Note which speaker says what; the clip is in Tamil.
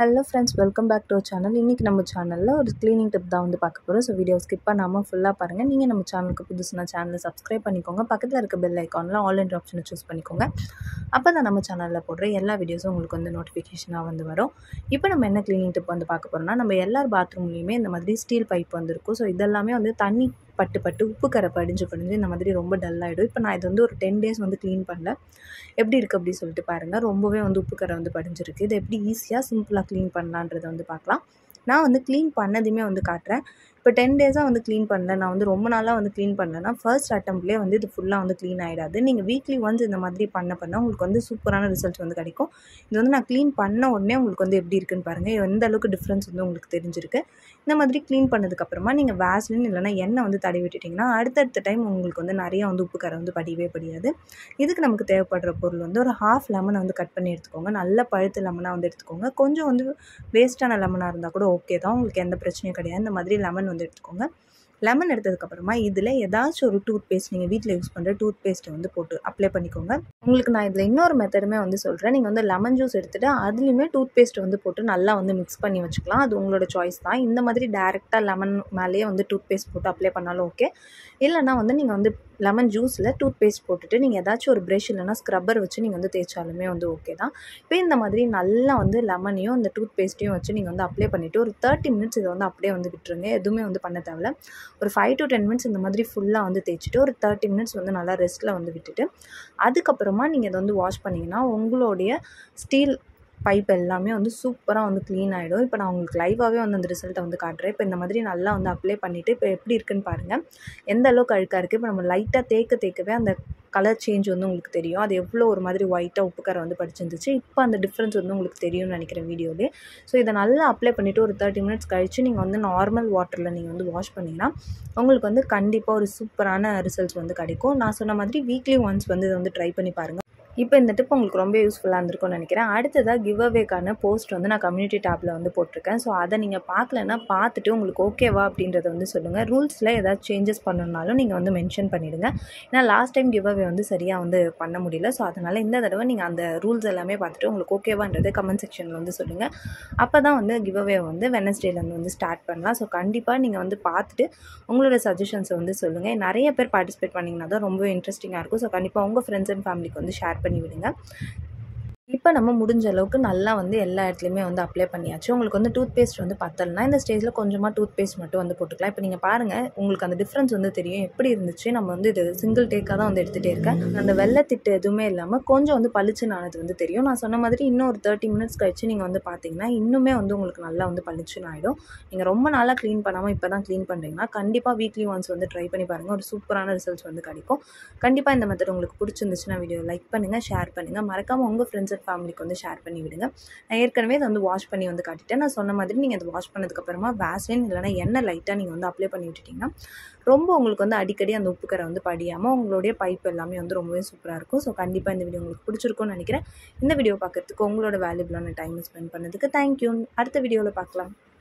Speaker 1: hello friends welcome back to channel இன்றைக்கி நம்ம சேனலில் ஒரு க்ளீனிங் டிப் தான் வந்து பார்க்க போகிறோம் ஸோ வீடியோ ஸ்கிப் பண்ணாமல் ஃபுல்லாக பாருங்கள் நீங்கள் நம்ம சேனலுக்கு புதுசுனா சேனலை சப்ஸ்கிரைப் பண்ணிக்கோங்க பக்கத்தில் இருக்க பெல் ஐக்கானில் ஆல் என்ற ஆப்ஷனை சூஸ் பண்ணிக்கோங்க அப்போ தான் நம்ம சேனலில் போடுற எல்லா வீடியோஸும் உங்களுக்கு வந்து நோட்டிஃபிகேஷனாக வந்து வரும் இப்போ நம்ம என்ன க்ளீனிங் டிப் வந்து பார்க்க போகிறோம்னா நம்ம எல்லார் பாத்ரூம்லேயுமே இந்த மாதிரி ஸ்டீல் பைப் வந்துருக்கும் ஸோ இதெல்லாமே வந்து தண்ணி பட்டு பட்டு உப்பு கரை படிஞ்சு படிஞ்சு இந்த மாதிரி ரொம்ப டல் ஆகிடும் இப்போ நான் இது வந்து ஒரு டென் டேஸ் வந்து க்ளீன் பண்ணல எப்படி இருக்குது அப்படி சொல்லிட்டு பாருங்கள் ரொம்பவே வந்து உப்பு கரை வந்து படிஞ்சிருக்கு இது எப்படி ஈஸியாக சிம்பிளாக க்ளீன் பண்ணலான்றதை வந்து பார்க்கலாம் நான் வந்து க்ளீன் பண்ணதுமே வந்து காட்டுறேன் இப்போ டென் டேஸாக வந்து க்ளீன் பண்ணல நான் வந்து ரொம்ப நாளாக வந்து க்ளீன் பண்ணலன்னா ஃபர்ஸ்ட் அட்டம்ப்ட்லேயே வந்து இது ஃபுல்லாக வந்து க்ளீன் ஆகிடாது நீங்கள் வீக்லி ஒன்ஸ் இந்த மாதிரி பண்ண பண்ண உங்களுக்கு வந்து சூப்பரான ரிசல்ட்ஸ் வந்து கிடைக்கும் இது வந்து நான் க்ளீன் பண்ண உடனே உங்களுக்கு வந்து எப்படி இருக்குன்னு பாருங்கள் எந்த அளவுக்கு டிஃப்ரென்ஸ் வந்து உங்களுக்கு தெரிஞ்சிருக்கு இந்த மாதிரி க்ளீன் பண்ணதுக்கப்புறமா நீங்கள் வேஸ்லின் இல்லைனா எண்ணெய் வந்து தடவி விட்டுட்டிங்கன்னா அடுத்தடுத்த டைம் உங்களுக்கு வந்து நிறைய வந்து உப்பு கரை வந்து படியவே படியாது இதுக்கு நமக்கு தேவைப்படுற பொருள் வந்து ஒரு ஹாஃப் லெமனை வந்து கட் பண்ணி எடுத்துக்கோங்க நல்ல பழுத்து லெமனாக வந்து எடுத்துக்கோங்க கொஞ்சம் வந்து வேஸ்ட்டான லெமனாக இருந்தால் கூட ஓகே தான் உங்களுக்கு எந்த பிரச்சனையும் கிடையாது இந்த மாதிரி லெமன் வந்து எடுத்துக்கோங்க லெமன் எடுத்ததுக்கப்புறமா இதில் ஏதாச்சும் ஒரு டூத் பேஸ்ட் நீங்கள் வீட்டில் யூஸ் பண்ணுற டூத் பேஸ்ட்டை வந்து போட்டு அப்ளை பண்ணிக்கோங்க உங்களுக்கு நான் இதில் இன்னொரு மெத்தடுமே வந்து சொல்கிறேன் நீங்கள் வந்து லெமன் ஜூஸ் எடுத்துகிட்டு அதுலேயுமே டூத் பேஸ்ட் வந்து போட்டு நல்லா வந்து மிக்ஸ் பண்ணி வச்சுக்கலாம் அது உங்களோட சாய்ஸ் தான் இந்த மாதிரி டேரெக்டாக லெமன் மேலேயே வந்து டூத் பேஸ்ட் போட்டு அப்ளை பண்ணாலும் ஓகே இல்லைனா வந்து நீங்கள் வந்து லெமன் ஜூஸில் டூத் பேஸ்ட் போட்டுட்டு நீங்கள் ஏதாச்சும் ஒரு ப்ரஷ் இல்லைனா ஸ்க்ரப்பர் வச்சு நீங்கள் வந்து தேய்ச்சாலுமே வந்து ஓகே தான் இப்போ இந்த மாதிரி நல்லா வந்து லெமனையும் இந்த டூத் பேஸ்ட்டையும் வச்சு நீங்கள் வந்து அப்ளை பண்ணிவிட்டு ஒரு தேர்ட்டி மினிட்ஸ் இதை வந்து அப்படியே வந்து விட்டுருங்க எதுவுமே வந்து பண்ண தேவையில்ல ஒரு ஃபைவ் டு டென் மினிட்ஸ் இந்த மாதிரி ஃபுல்லாக வந்து தேய்ச்சிட்டு ஒரு தேர்ட்டி மினிட்ஸ் வந்து நல்லா ரெஸ்ட்டில் வந்து விட்டுட்டு அதுக்கப்புறமா நீங்கள் இதை வந்து வாஷ் பண்ணிங்கன்னா உங்களுடைய ஸ்டீல் பைப் எல்லாமே வந்து சூப்பராக வந்து க்ளீன் ஆகிடும் இப்போ நான் உங்களுக்கு லைவாகவே வந்து அந்த ரிசல்ட்டை வந்து காட்டுறேன் இப்போ இந்த மாதிரி நல்லா வந்து அப்ளை பண்ணிவிட்டு இப்போ எப்படி இருக்குன்னு பாருங்கள் எந்த அளவுக்கு அழுக்காக இருக்குது இப்போ நம்ம லைட்டாக தேக்க தேக்கவே அந்த கலர் சேஞ்ச் வந்து உங்களுக்கு தெரியும் அது எவ்வளோ ஒரு மாதிரி ஒயிட்டாக உப்புக்கரை வந்து படிச்சிருந்துச்சு இப்போ அந்த டிஃப்ரென்ஸ் வந்து உங்களுக்கு தெரியும்னு நினைக்கிறேன் வீடியோலே ஸோ இதை நல்லா அப்ளை பண்ணிவிட்டு ஒரு தேர்ட்டி மினிட்ஸ் கழித்து நீங்கள் வந்து நார்மல் வாட்டரில் நீங்கள் வந்து வாஷ் பண்ணிங்கன்னா உங்களுக்கு வந்து கண்டிப்பாக ஒரு சூப்பரான ரிசல்ட்ஸ் வந்து கிடைக்கும் நான் சொன்ன மாதிரி வீக்லி ஒன்ஸ் வந்து இதை வந்து ட்ரை பண்ணி பாருங்கள் இப்போ இந்த டிப் உங்களுக்கு ரொம்ப யூஸ்ஃபுல்லாக இருந்திருக்கும்னு நினைக்கிறேன் அடுத்ததாக கிவ் அவேக்கான போஸ்ட் வந்து நான் கம்யூனிட்டி டேப்பில் வந்து போட்டிருக்கேன் ஸோ அதை நீங்கள் பார்க்கலன்னா பார்த்துட்டு உங்களுக்கு ஓகேவா அப்படின்றத வந்து சொல்லுங்கள் ரூல்ஸில் ஏதாவது சேஞ்சஸ் பண்ணணுனாலும் நீங்கள் வந்து மென்ஷன் பண்ணிவிடுங்க ஏன்னா லாஸ்ட் டைம் கிவ் அவே வந்து சரியாக வந்து பண்ண முடியல ஸோ அதனால் இந்த தடவை நீங்கள் அந்த ரூல்ஸ் எல்லாமே பார்த்துட்டு உங்களுக்கு ஓகேவான்றது கமெண்ட் செக்ஷனில் வந்து சொல்லுங்கள் அப்போ தான் வந்து கிவ் அவே வந்து வெனஸ்டேலேருந்து வந்து ஸ்டார்ட் பண்ணலாம் ஸோ கண்டிப்பாக நீங்கள் வந்து பார்த்துட்டு உங்களோட சஜஷன்ஸை வந்து சொல்லுங்கள் நிறைய பேர் பார்ட்டிசிபேட் பண்ணிங்கன்னா தான் ரொம்ப இன்ட்ரெஸ்டிங்காக இருக்கும் ஸோ கண்டிப்பாக உங்கள் ஃப்ரெண்ட்ஸ் அண்ட் ஃபேமிலிக்கு வந்து ஷேர் பண்ணி விடுங்க இப்போ நம்ம முடிஞ்ச அளவுக்கு நல்லா வந்து எல்லா இடத்துலையுமே வந்து அப்ளை பண்ணியாச்சு உங்களுக்கு வந்து டூத் பேஸ்ட் வந்து பத்தலைனா இந்த ஸ்டேஜில் கொஞ்சமாக டூத் பேஸ்ட் மட்டும் வந்து போட்டுக்கலாம் இப்போ நீங்கள் பாருங்கள் உங்களுக்கு அந்த டிஃப்ரென்ஸ் வந்து தெரியும் எப்படி இருந்துச்சு நம்ம வந்து இது சிங்கிள் டேக்காக தான் வந்து எடுத்துகிட்டே இருக்கேன் அந்த வெள்ளத்திட்டு எதுவுமே இல்லாமல் கொஞ்சம் வந்து பளிச்சுன்னு ஆனது வந்து தெரியும் நான் சொன்ன மாதிரி இன்னும் ஒரு தேர்ட்டி மினிட்ஸ் கழிச்சு நீங்கள் வந்து பார்த்தீங்கன்னா இன்னுமே வந்து உங்களுக்கு நல்லா வந்து பளிச்சுன்னு ஆகிடும் நீங்கள் ரொம்ப நாளாக க்ளீன் பண்ணாமல் இப்போ தான் க்ளீன் பண்ணுறீங்கன்னா கண்டிப்பாக வீக்லி ஒன்ஸ் வந்து ட்ரை பண்ணி பாருங்கள் ஒரு சூப்பரான ரிசல்ட்ஸ் வந்து கிடைக்கும் கண்டிப்பாக இந்த மெத்தட் உங்களுக்கு பிடிச்சிருந்துச்சுன்னா வீடியோ லைக் பண்ணுங்கள் ஷேர் பண்ணுங்கள் மறக்காமல் உங்கள் ஃப்ரெண்ட்ஸ் அண்ட் ஃபேமிலிக்கு வந்து ஷேர் பண்ணி விடுங்க நான் ஏற்கனவே இதை வந்து வாஷ் பண்ணி வந்து காட்டிட்டேன் நான் சொன்ன மாதிரி நீங்கள் அதை வாஷ் பண்ணதுக்கப்புறமா வேஸ்லின் இல்லைனா எண்ணெய் லைட்டாக நீங்கள் வந்து அப்ளை பண்ணி விட்டுட்டிங்கன்னா ரொம்ப உங்களுக்கு வந்து அடிக்கடி அந்த உப்புக்கரை வந்து படியாமல் உங்களுடைய பைப் எல்லாமே வந்து ரொம்பவே சூப்பராக இருக்கும் ஸோ கண்டிப்பாக இந்த வீடியோ உங்களுக்கு பிடிச்சிருக்கும்னு நினைக்கிறேன் இந்த வீடியோ பார்க்குறதுக்கு உங்களோட வேல்யூபிளான டைம் ஸ்பெண்ட் பண்ணதுக்கு தேங்க்யூ அடுத்த வீடியோவில் பார்க்கலாம்